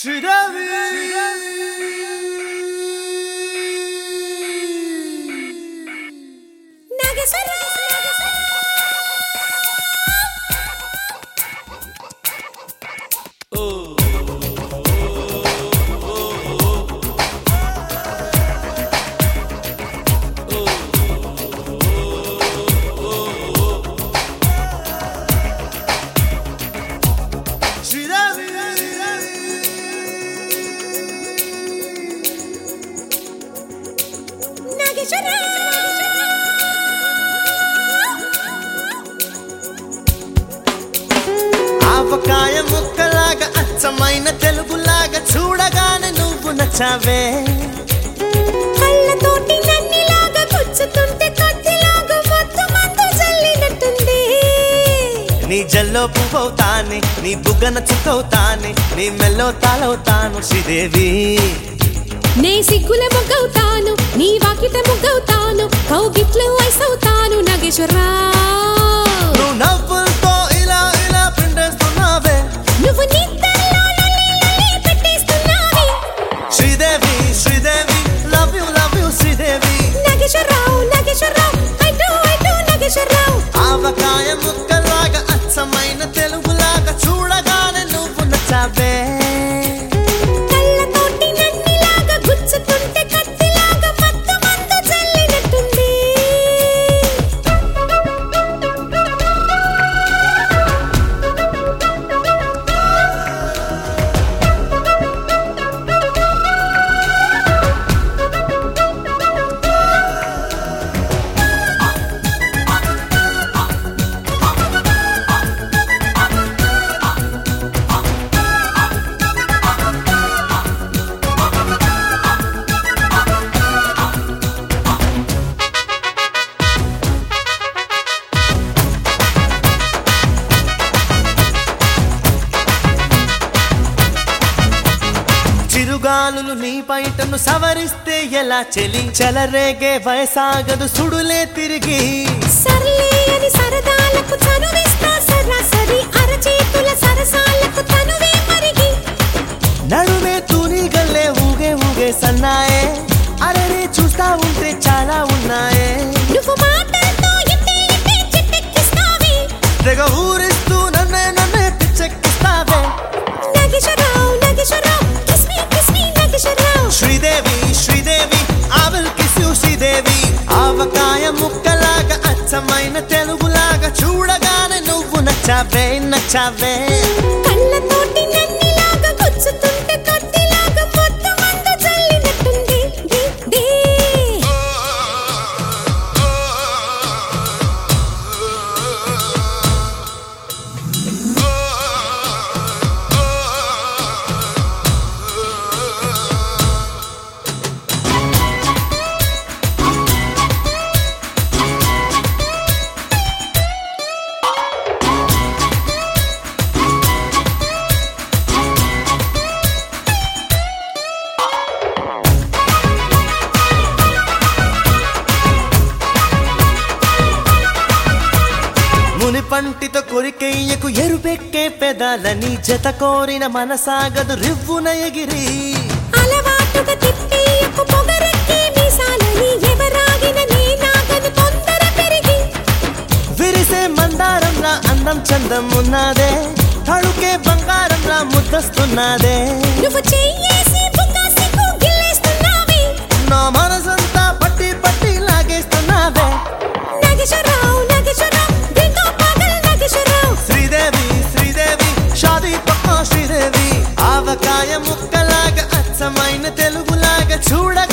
శ్రీదేవి శ్రీదేవి ఆవకాయ ముక్కలాగా అచ్చమైన తెలుగులాగా చూడగానే నువ్వు నచ్చావే కళ్ళతోటి నన్నిలాగా గుచ్చుతుంటే కత్తిలాగా మొత్తం అంతా చల్లినట్టుంది నీ జల్లో పువ్వుతానే నీ బుగ్గన చుక్కవుతానే నీ మెల్లో తాళవుతాను శ్రీదేవి నే సిగ్గుల మొగ్గవుతాను నీ వాకిట ముగ్గవుతాను కౌగిట్లో ఐసవుతాను నాగేశ్వరరావు నువ్వు నవ్వులతో ఇలా ఇలా పిండేస్తున్నావే నువ్వు నిద్రలో లొల్లి లొల్లి పెట్టేస్తున్నావే Sridevi Sridevi love you love you Sridevi Nageswara Rao Nageswara Rao ఐటు ఐటు నాగేశ్వరరావు ఆవకాయ ముక్కలాగా అచ్చమైన తెలుగులాగా చూడగానే నువ్వు నచ్చావే కళ్ళతోటి నన్నిలాగా గుచ్చుతుంటే కత్తిలాగా మొత్తం అంతా చల్లినట్టుంది చిరుగాలులు నీ పైటను సవరిస్తే ఎలా చెలి చెలరేగే వయసాగదు సుడులే తిరిగి సర్లే అని సరదాలకు చనువిస్తా సరాసరి అరచేతుల సరసాలకు తనువే మరిగి నడుమే తూని గల్లే ఊగే ఊగే సన్నాయే అరరే చూస్తా ఉంటే చాలా ఉన్నాయే నువ్వు మాటలతో ఇట్టే ఇట్టే చిట్టెక్కిస్తావే తెగ ఊరిస్తూ నన్నే నన్నే పిచ్చెక్కిస్తావే Nageswara Rao Nageswara Rao kiss me kiss me Nageswara Rao Sridevi Sridevi I will kiss you Sridevi ఆవకాయ ముక్కలాగా అచ్చమైన తెలుగులాగా చూడగానే నువ్వు నచ్చావే నచ్చావే కళ్ళతోటి నన్నిలాగా గుచ్చుతుంటే కత్తిలాగా మొత్తం అంతా చల్లినట్టుంది దే దే మునిపంటితో కొరికెయ్యకు ఎరుపెక్కే పెదాలని జత కోరిన మనసాగదు రివ్వున ఎగిరి అలవాటుగా తిప్పేయకు పొగరెక్కే మీసాలని ఎవరాగిన నీ నాగను తొందర పెరిగి విరిసే మందారంలా అందం చందం ఉన్నదే తడుకే బంగారంలా ముద్దస్తున్నదే నువ్వు చెయ్యేసి బుక్కాసికు గిల్లేస్తున్నావే నా మనసంతా పట్టి పట్టి లాగేస్తున్నావే నాగేశ్వరరావు నాగేశ్వరరావు దింగో పాగల్ నాగేశ్వరరావు శ్రీదేవి శ్రీదేవి షాదీ పక్క శ్రీదేవి ఆవకాయ ముక్కలాగా అచ్చమైన తెలుగులాగా చూడగా